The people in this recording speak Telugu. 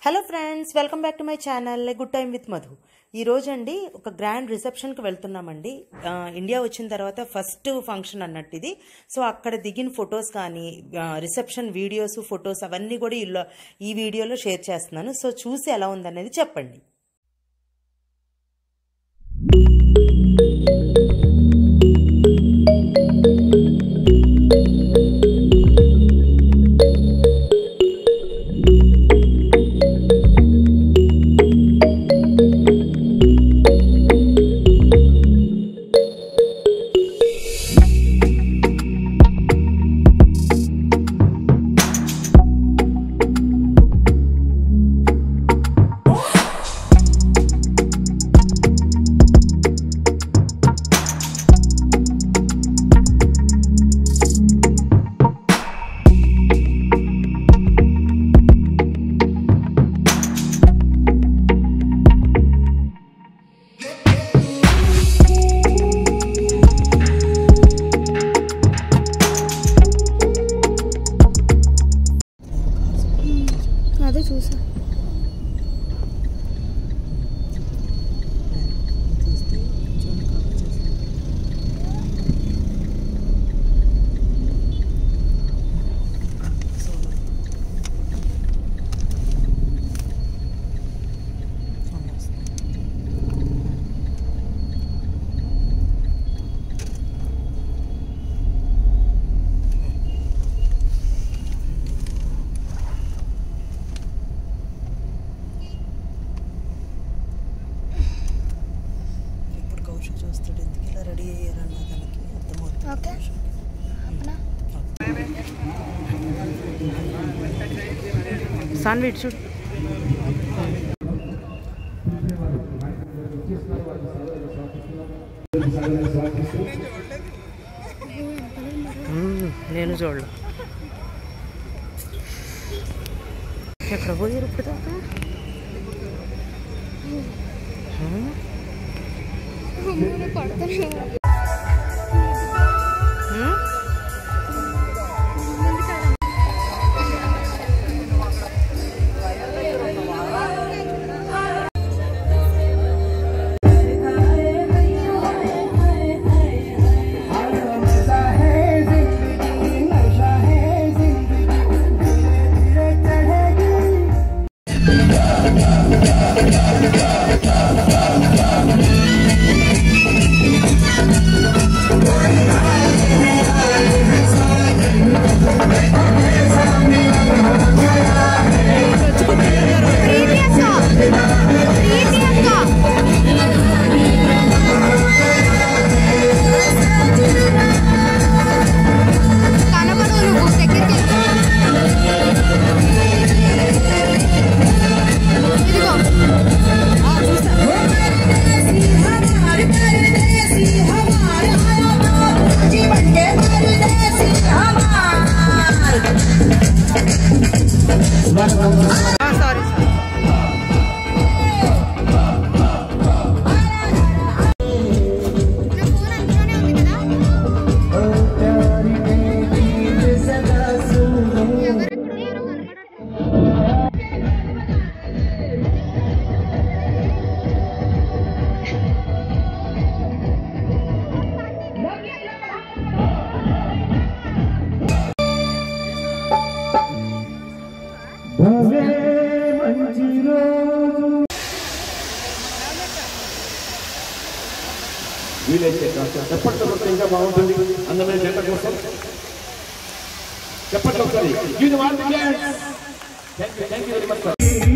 Hello friends welcome back to my channel good time with Madhu ఈ రోజు అండి ఒక గ్రాండ్ రిసెప్షన్కి వెళ్తున్నామండి ఆ, ఇండియా వచ్చిన తర్వాత ఫస్ట్ ఫంక్షన్ అన్నట్టు ఇది సో అక్కడ దిగిన ఫొటోస్ కానీ ఆ, రిసెప్షన్ వీడియోస్ ఫొటోస్ అవన్నీ కూడా ఇలా ఈ వీడియోలో షేర్ చేస్తున్నాను సో చూసి ఎలా ఉందనేది చెప్పండి అదే చూసా ఇప్పుడు కౌశిక్ చూస్తాడు ఎందుకు ఇలా రెడీ అయ్యారన్న తనకి అర్థమవుతుంది ఓకే సాన్విడ్ చూడు మ్మ్, నేను చూడలే ఎక్కడ పోయారు ఇప్పుడు దాకా మ్మ్. పడుతున్నాను మ్మ్? కనబడు నువ్వు దగ్గరికి ఇదిగో సారీ నా ఫోన్ అందులోనే ఉంది కదా ఎవరెక్కడున్నారో కనబడట్లేదు వీలైతే కాస్త చెప్పట్లు కొడితే ఇంకా బాగుంటుంది అందమైన జంట కోసం చెప్పట్లు ఒకసారి thank you thank you very much